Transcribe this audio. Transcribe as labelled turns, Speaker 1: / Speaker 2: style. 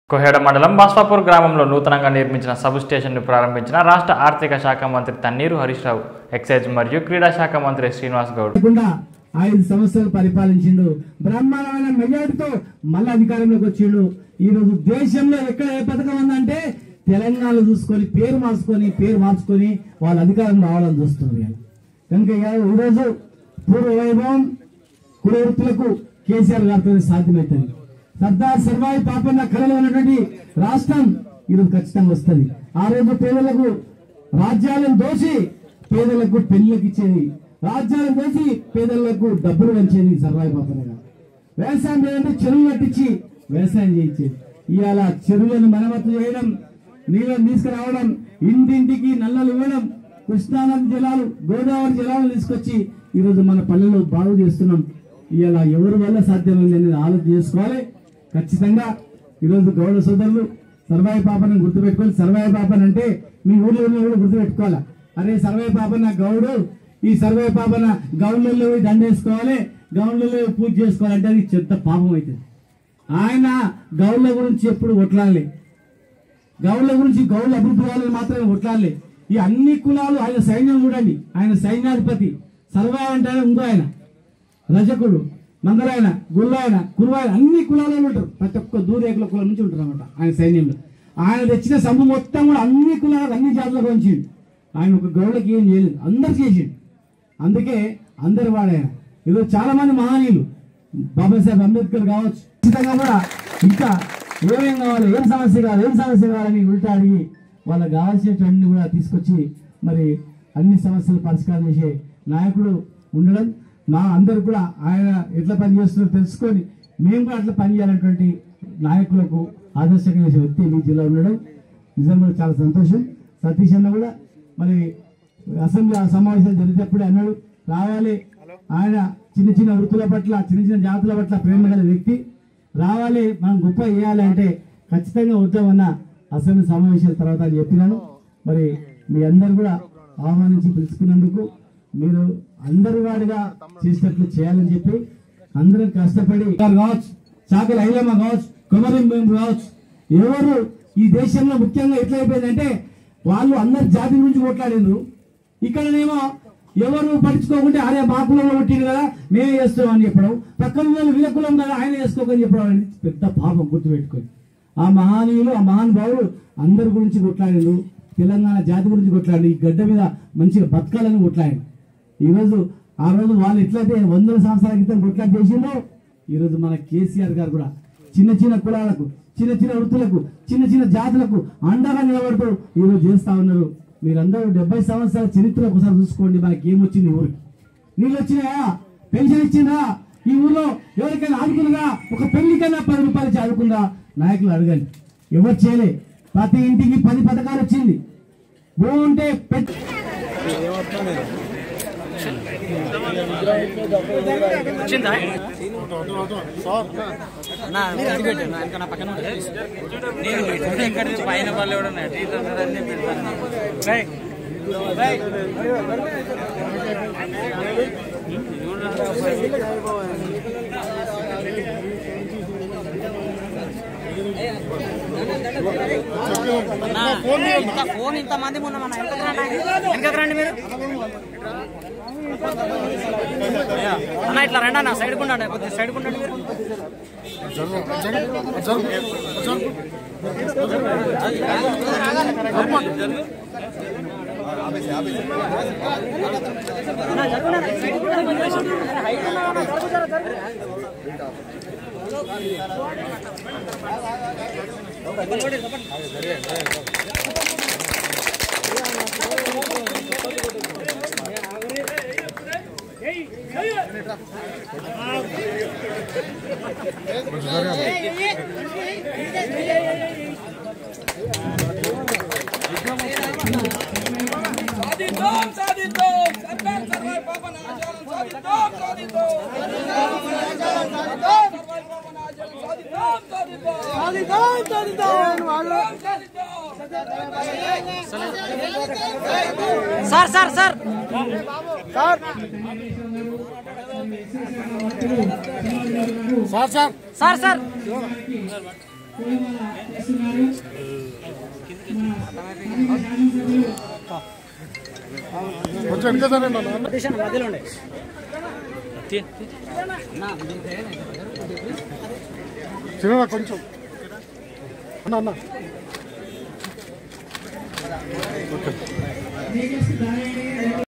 Speaker 1: కోహెడ మండలం బాస్వాపూర్ గ్రామంలో నూతనంగా నిర్మించిన సబ్ స్టేషన్ను ప్రారంభించిన రాష్ట్ర ఆర్థిక శాఖ మంత్రి తన్నీరు హరీష్ రావు ఎక్సైజ్ మరియు క్రీడా శాఖ మంత్రి శ్రీనివాస్ గౌడ్
Speaker 2: లేకుండా ఐదు సంవత్సరాలు పరిపాలించిండు బ్రహ్మాండమైన మెజార్టీతో మళ్ళీ అధికారంలోకి వచ్చిండు ఈ రోజు దేశంలో ఎక్కడ ఏ పథకం ఉందంటే తెలంగాణలో చూసుకొని పేరు మార్చుకొని పేరు మార్చుకొని వాళ్ళ అధికారం రావాలని చూస్తున్నారు ఇవాళ. కనుక ఇవాళ ఈరోజు పూర్వ వైభవం కులవృత్తులకు కేసీఆర్ గారితో సాధ్యమవుతుంది సర్దార్ సర్వాయి పాపన్న కళలో ఉన్నటువంటి రాష్ట్రం ఈరోజు ఖచ్చితంగా వస్తుంది ఆ రోజు పేదలకు రాజ్యాలను దోసి పేదలకు పెళ్లికి ఇచ్చేది రాజ్యాలను దోసి పేదలకు డబ్బులు వంచేది సర్వాయి పాపన్న గారు వ్యవసాయం లేదంటే చెరువులు కట్టించి వ్యవసాయం చేయించేది ఇవాళ చెరువులను మరమ్మతు చేయడం నీళ్ళని తీసుకురావడం ఇంటింటికి నల్లలు ఇవ్వడం కృష్ణానది జలాలు గోదావరి జలాలు తీసుకొచ్చి ఈరోజు మన పల్లెలు బాగు చేస్తున్నాం ఇవాళ ఎవరి వల్ల సాధ్యమైంది అనేది ఆలోచన చేసుకోవాలి ఖచ్చితంగా ఈరోజు గౌడ సోదరులు సర్వాయి పాపని గుర్తుపెట్టుకోవాలి సర్వాయి పాపన్ అంటే మీ ఊర్లో ఉన్న కూడా గుర్తుపెట్టుకోవాలా అరే సర్వాయి పాపన్న గౌడు ఈ సర్వాయి పాపన గౌన్లలో పోయి దండేసుకోవాలి గౌన్లలో పోయి పూజ చేసుకోవాలంటే అది చెత్త పాపం అవుతుంది ఆయన గౌళ్ళ గురించి ఎప్పుడు కొట్లాడలే గౌళ్ళ గురించి గౌళ్ళ అభివృద్ధి వాళ్ళని మాత్రమే కొట్లాడలే ఈ అన్ని కులాలు ఆయన సైన్యం చూడండి ఆయన సైన్యాధిపతి సర్వా అంటే ఇంకో ఆయన రజకుడు మంగళాయన గుల్లాయన కురువాయన అన్ని కులాలలో ఉంటారు ప్రతి ఒక్క దూరేకుల కులం నుంచి ఉంటారు అనమాట ఆయన సైన్యంలో ఆయన తెచ్చిన సమ్ము మొత్తం కూడా అన్ని కులాలకు అన్ని జాతులకు ఉంచిండు ఆయన ఒక గౌడకి ఏం చేయలేదు అందరు చేసిండు అందుకే అందరు వాడాయన ఈరోజు చాలా మంది మహనీయులు బాబాసాహెబ్ అంబేద్కర్ కావచ్చు ఖచ్చితంగా కూడా ఇంకా ఏమేం కావాలి ఏం సమస్య కావాలి ఏం సమస్య కావాలని ఉల్టా అడిగి వాళ్ళకి కావాల్సినటువంటి కూడా తీసుకొచ్చి మరి అన్ని సమస్యలు పరిష్కారం చేసే నాయకుడు ఉండడం మా అందరు కూడా ఆయన ఎట్లా పని చేస్తున్నారో తెలుసుకొని మేము కూడా అట్లా పని చేయాలన్నటువంటి నాయకులకు ఆదర్శంగా చేసే వ్యక్తి ఈ జిల్లా ఉండడం నిజంగా చాలా సంతోషం సతీష్ అన్న కూడా మరి అసెంబ్లీ సమావేశాలు జరిగేటప్పుడే అన్నాడు రావాలి ఆయన చిన్న చిన్న వృత్తుల పట్ల చిన్న చిన్న జాతుల పట్ల ప్రేమ గల వ్యక్తి రావాలి మనం గొప్ప చేయాలి అంటే ఖచ్చితంగా వద్దామన్న అసెంబ్లీ సమావేశాల తర్వాత అని చెప్పినాను మరి మీ అందరు కూడా ఆహ్వానించి పిలుచుకున్నందుకు మీరు అందరి వాడిగా చేసినట్లు చేయాలని చెప్పి అందరం కష్టపడి గారు కావచ్చు చాకలి ఐలమ్మ కావచ్చు కుమరం మేము కావచ్చు ఎవరు ఈ దేశంలో ముఖ్యంగా ఎట్లా అయిపోయిందంటే వాళ్ళు అందరి జాతి గురించి కొట్లాడిండ్రు ఇక్కడనేమో ఎవరు పట్టించుకోకుంటే అరే మా కులంలో పుట్టింది కదా మేమే చేస్తున్నాం అని చెప్పడం పక్కన వాళ్ళు వీళ్ళ కులం కదా ఆయన చేసుకోకని చెప్పడం అనేది పెద్ద పాపం గుర్తుపెట్టుకొని ఆ మహానీయులు ఆ మహానుభావులు అందరి గురించి కొట్లాడిండ్రు తెలంగాణ జాతి గురించి కొట్లాడి ఈ గడ్డ మీద మంచిగా బతకాలని కొట్లాడి ఈరోజు ఆ రోజు వాళ్ళు ఎట్లయితే వందల సంవత్సరాల క్రితం కొట్లాడి చేసిందో ఈరోజు మన కేసీఆర్ గారు కూడా చిన్న చిన్న కులాలకు చిన్న చిన్న వృత్తులకు చిన్న చిన్న జాతులకు అండగా నిలబడుతూ ఈరోజు చేస్తా ఉన్నారు మీరందరూ డెబ్బై సంవత్సరాల చరిత్ర ఒకసారి చూసుకోండి మనకి ఏమొచ్చింది ఈ ఊరికి నీళ్ళు వచ్చినాయా పెన్షన్ ఇచ్చిందా ఈ ఊర్లో ఎవరికైనా ఆదుకుందా ఒక పెళ్లికైనా పది రూపాయలు ఇచ్చి ఆదుకుందా నాయకులు అడగండి ఎవరు చేయలే ప్రతి ఇంటికి పది పథకాలు వచ్చింది భూమి ఉంటే పెట్
Speaker 3: పైన వాళ్ళు కూడా ఫోన్ ఇంత మంది ఉన్నామన్న వెనకకు రండి మీరు అన్న ఇట్లా రండి అన్న సైడ్ ఉండండి కొద్దిగా సైడ్ ఉండండి మీరు అన్న, జరగండి అన్న, సైడ్ ఉండండి. అన్న, హైట్ ఉన్నామన్న, జరుగు, జరుగు, జరుగు.
Speaker 4: సాధిద్దాం సాధిద్దాం సర్దార్ సర్వాయి పాపన ఆశయాలను సాధిద్దాం సాధిద్దాం సర్వాయి పాపన ఆశయాలను సాధిద్దాం సాధిద్దాం సాధిద్దాం సాధిద్దాం
Speaker 3: sir sir sir sir sir
Speaker 2: పూలమాల చేస్తున్నారు మన స్థానిక శాసనసభ్యులు
Speaker 5: కొంచెం వెనక సరేనా
Speaker 3: మధ్యలో ఉండే
Speaker 5: చిన్న కొంచెం అన్న అన్న
Speaker 2: మేకర్స్ దారేండి